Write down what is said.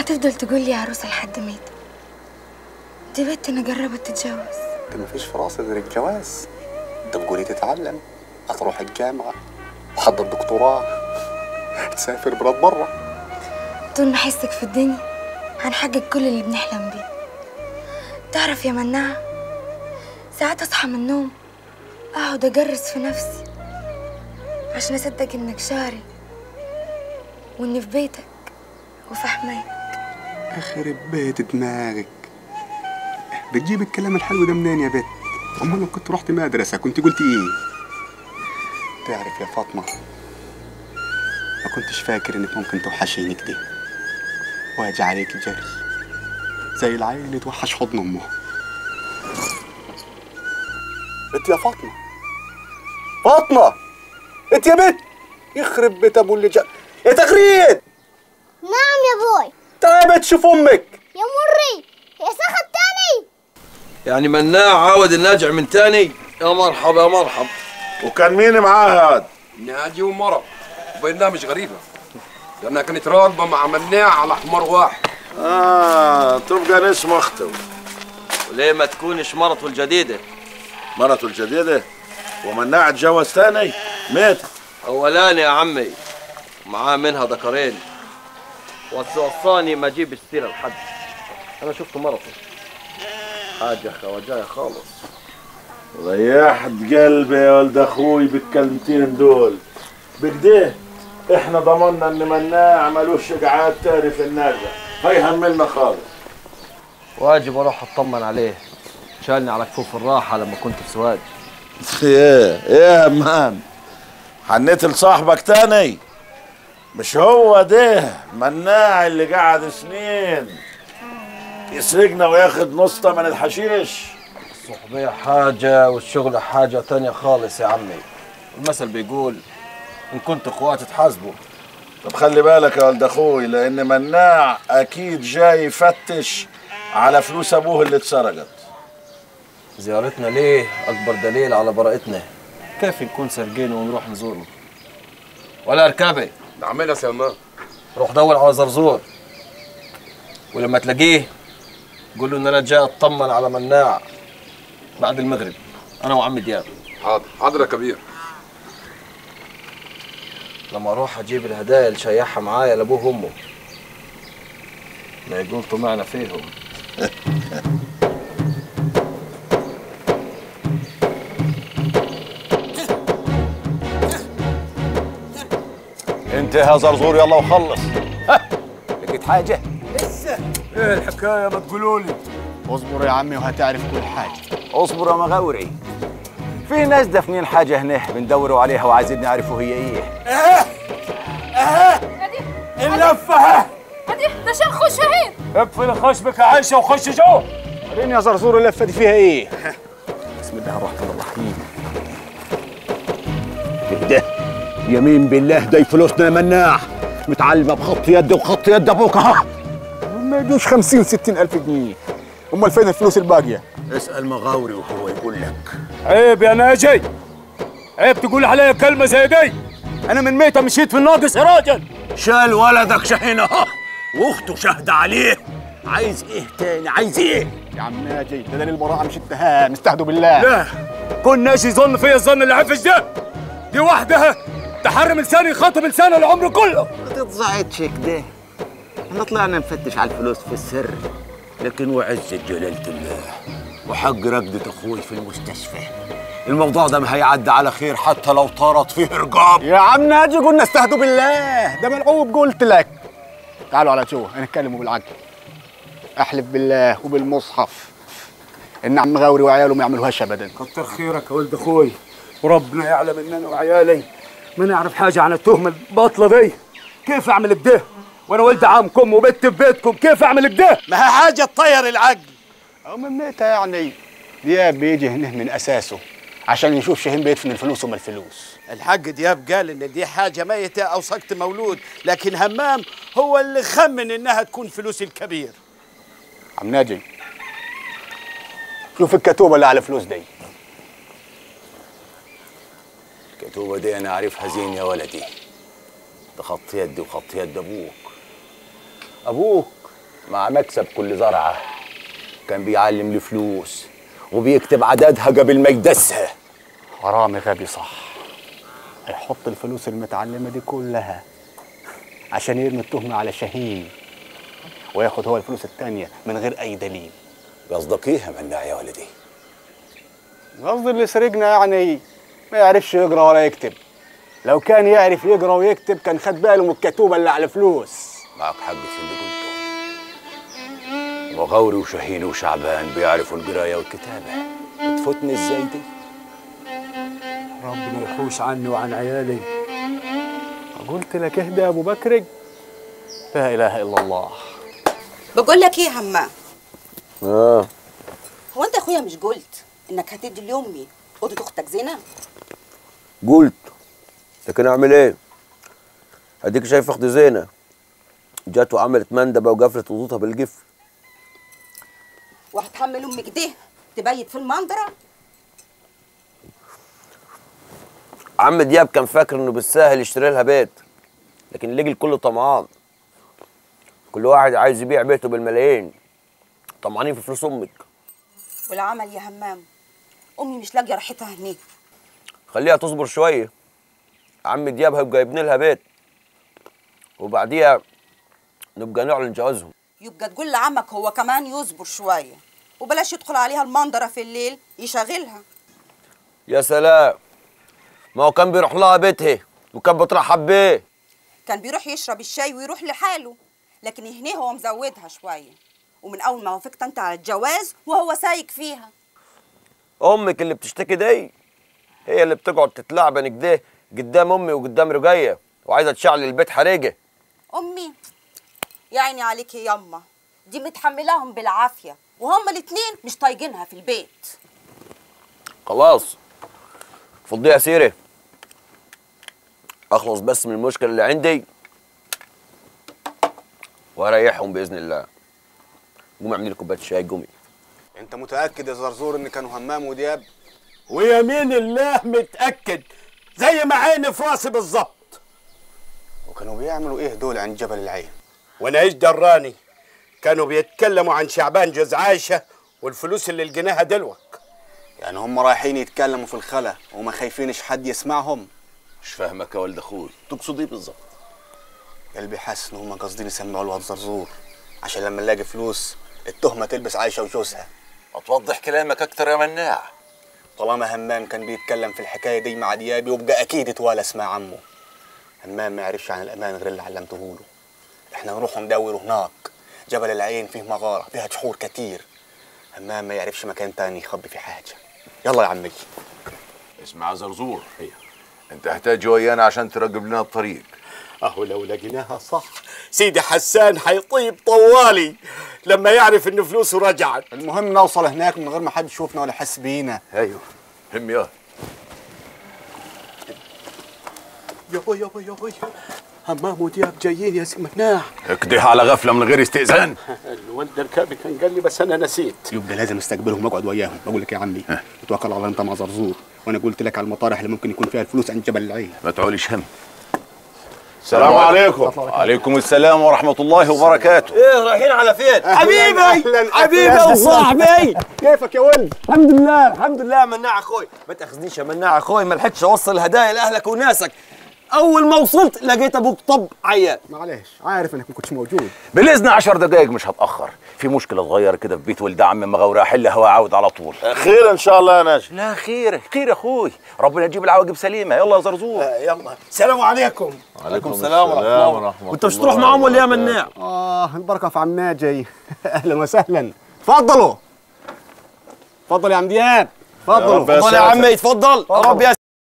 هتفضل تقول لي عروسة لحد ميت دي بنت انا جربت تتجوز انت مفيش في راسي غير الجواز انت بتقولي تتعلم هتروح الجامعة وحضر دكتوراه تسافر بلاد برا طول ما احسك في الدنيا هنحقق كل اللي بنحلم بيه تعرف يا مناع ساعات اصحى من النوم اقعد اجرس في نفسي عشان اصدق انك شاري واني في بيتك وفي حماية اخرب بيت دماغك بتجيب الكلام الحلو ده منين يا بت امال لو كنت رحت مدرسة كنت قلت ايه تعرف يا فاطمة ما كنتش فاكر انك ممكن توحشيني كده واجي عليك جري زي العيل اللي توحش حضن امه انت يا فاطمة فاطمة انت يا بت يخرب بيت ابو اللي جا يا تغريد نعم يا بوي تعالى يا بت شوف امك يا مري يا سخط تاني يعني مناع عاود الناجع من تاني يا مرحبا يا مرحبا وكان مين معاه هاد؟ ناجي ومرة وبينها مش غريبة لأنها كانت راكبة مع مناع على حمار واحد اه تبقى نسمة اخته وليه ما تكونش مرته الجديدة مرته الجديدة ومناع اتجوز تاني مات أولاني يا عمي معاه منها ذكرين وصاني ما اجيب السيرة لحد أنا شفت مرته حاجة خواجاية خالص ريحت قلبي يا ولد اخوي بالكلمتين دول بكده احنا ضمننا ان مناع ملوش قعاد تاني في النازع هي هملنا خالص واجب أروح أطمن عليه شالني على كفوف الراحة لما كنت في سواد ايه ايه يا همام حنيت لصاحبك تاني مش هو ده مناع اللي قعد سنين يسرقنا وياخد نص تمن الحشيش الصحبية حاجة والشغل حاجة تانية خالص يا عمي المثل بيقول إن كنت اخوات تحاسبوا طب خلي بالك يا ولد اخوي لان مناع اكيد جاي يفتش على فلوس ابوه اللي اتسرقت زيارتنا ليه أكبر دليل على براءتنا كيف نكون سارقين ونروح نزوره ولا اركبي نعملها سلمان روح دور على زرزور ولما تلاقيه قول له ان انا جاي اطمن على مناع بعد المغرب انا وعم دياب حاضر حاضر يا كبير لما اروح اجيب الهدايا اللي شيحها معايا لابوه وامه لا يقول طمعنا فيهم انت يا زرزور يلا وخلص ها لقيت حاجه ايه الحكاية ما تقولوا لي اصبر يا عمي وهتعرف كل حاجه اصبر يا مغاوري في ناس دافنين حاجه هنا بندوروا عليها وعايزين نعرفوا هي ايه اللفة هدي ده شيخ شهيد اقفل خشبك يا عيشة وخش جوه وريني يا زرزور اللفه دي فيها ايه بسم الله الرحمن الرحيم ده يمين بالله دي فلوسنا يا مناع متعلمه بخط يد وخط يد ابوك اهو ما يجوش 50 60 الف جنيه امال فين الفلوس الباقيه اسال مغاوري وهو يقول لك عيب يا ناجي عيب تقول عليا كلمة زي دي أنا من ميتة مشيت في الناقص يا راجل شال ولدك شاهين اهو واخته شاهده عليه عايز ايه تاني عايز ايه يا عم ناجي ده دليل البراءه مش اتهام استهدوا بالله لا كناش يظن فيا الظن اللي عفش ده دي وحدها تحرم لساني يخاطب لسانه العمر كله ما تتزعجش كده احنا طلعنا نفتش على الفلوس في السر لكن وعزة جلالة الله وحق رقدة اخوي في المستشفى الموضوع ده ما هيعدي على خير حتى لو طارت فيه رقاب يا عم ناجي قلنا استهدوا بالله ده ملعوب قلت لك تعالوا على شو هنتكلموا بالعقل احلف بالله وبالمصحف ان عم غاوري وعياله ما يعملوهاش ابدا كتر خيرك يا ولد اخوي وربنا يعلم ان انا وعيالي ما نعرف حاجه عن التهمه الباطله دي كيف اعمل كده وانا ولد عمكم وبت في بيتكم كيف اعمل كده ما هي حاجة تطير العقل او من ميتة يعني دياب بيجي هنا من اساسه عشان يشوف شاهين بيدفن الفلوس وما الفلوس الحاج دياب قال ان دي حاجه ميته او سقط مولود لكن همام هو اللي خمن انها تكون فلوس الكبير عم ناجي شوف الكتوبه اللي على الفلوس دي الكتوبة دي انا عارفها زين يا ولدي ده خط يدي وخط يد ابوك ابوك مع مكسب كل زرعة كان بيعلم الفلوس وبيكتب عددها قبل ما يدسها حرامي غبي صح هيحط الفلوس المتعلمة دي كلها عشان يرمي التهمة على شاهين وياخد هو الفلوس التانية من غير أي دليل قصدك ايه يا مناع يا ولدي قصدي اللي سرقنا يعني ما يعرفش يقرا ولا يكتب لو كان يعرف يقرا ويكتب كان خد باله من الكتوبة اللي على الفلوس معك حق في اللي قلته وغوري وشاهين وشعبان بيعرفوا القراية والكتابة تفوتني ازاي دي ربنا يحوش عني وعن عيالي قلت لك اهدى يا ابو بكر لا اله الا الله بقول لك ايه يا همام اه هو انت يا اخويا مش قلت انك هتدي لامي اوضه اختك زينه قلت لكن اعمل ايه اديك شايف اختي زينه جت وعملت مندبه وقفلت وضوطها بالقفل وهتحمل امك دي تبيت في المنظره عم دياب كان فاكر انه بالساهل يشتري لها بيت لكن لقي الكل طمعان كل واحد عايز يبيع بيته بالملايين طمعانين في فلوس امك والعمل يا همام امي مش لاقيه راحتها هناك خليها تصبر شويه عم دياب هيبقى يبني لها بيت وبعديها نبقى نعلن جوازهم يبقى تقول لعمك هو كمان يصبر شويه وبلاش يدخل عليها المنظره في الليل يشغلها يا سلام ما هو كان بيروح لها بيتها وكان بترحب بيه كان بيروح يشرب الشاي ويروح لحاله لكن هنا هو مزودها شويه ومن اول ما وافقت انت على الجواز وهو سايق فيها امك اللي بتشتكي دي هي اللي بتقعد تتلعبن كده قدام امي وقدام رجايه وعايزه تشعل البيت حريقه امي يا عيني عليك يا يما دي متحملاهم بالعافيه وهما الاتنين مش طايقينها في البيت خلاص فضيها سيره اخلص بس من المشكله اللي عندي واريحهم باذن الله قومي اعملي لي كوبايه شاي قومي انت متاكد يا زرزور ان كانوا همام ودياب ويمين الله متأكد زي ما عيني في راسي بالظبط وكانوا بيعملوا ايه دول عند جبل العين وانا ايش دراني كانوا بيتكلموا عن شعبان جوز عايشة والفلوس اللي لقيناها دلوك يعني هم رايحين يتكلموا في الخلا وما خايفينش حد يسمعهم مش فاهمك يا ولد اخوي تقصد ايه بالظبط قلبي حاسس ان هم قاصدين يسمعوا الواد زرزور عشان لما نلاقي فلوس التهمه تلبس عايشه وجوزها هتوضح كلامك اكتر يا مناع طالما همام كان بيتكلم في الحكايه دي مع دياب يبقى اكيد اتوالس مع عمه همام ما يعرفش عن الامان غير اللي علمته له احنا نروح ندور هناك جبل العين فيه مغاره فيها جحور كتير همام ما يعرفش مكان تاني يخبي فيه حاجه يلا يا عمي اسمع يا زرزور انت هتجي ويانا عشان ترقب لنا الطريق اهو لو لقيناها صح سيدي حسان حيطيب طوالي لما يعرف ان فلوسه رجعت المهم نوصل هناك من غير ما حد يشوفنا ولا يحس بينا ايوه هم يا يابا يابا يابا همام ودياب جايين يا سي مناع اكده على غفله من غير استئذان الولد الكابي كان قال لي بس انا نسيت يبقى لازم استقبلهم واقعد وياهم بقول لك يا عمي اتوكل على انت مع زرزور وانا قلت لك على المطارح اللي ممكن يكون فيها الفلوس عند جبل العين ما تعوليش هم السلام عليكم عليكم السلام ورحمة الله وبركاته ايه رايحين على فين حبيبي حبيبي وصاحبي كيفك يا ولد الحمد لله الحمد لله يا مناع اخوي ما تاخذنيش يا مناع اخوي ما لحقتش اوصل هدايا لاهلك وناسك اول ما وصلت لقيت ابوك طب عيان معلش عارف انك ما كنتش موجود بالإذن عشر دقايق مش هتأخر في مشكلة صغيرة كده في بيت ولد عم مغاورة أحلها وأعود على طول خير ان شاء الله يا ناجي لا خير خير يا أخوي ربنا يجيب العواقب سليمة يلا يا زرزور يلا سلام عليكم عليكم السلام ورحمه الله وانت مش تروح معاهم ولا يا مناع اه البركه في عم ناجي اهلا وسهلا تفضلوا تفضل يا عم دياب تفضلوا رب يا تفضل يا ساتر. عمي تفضل ربي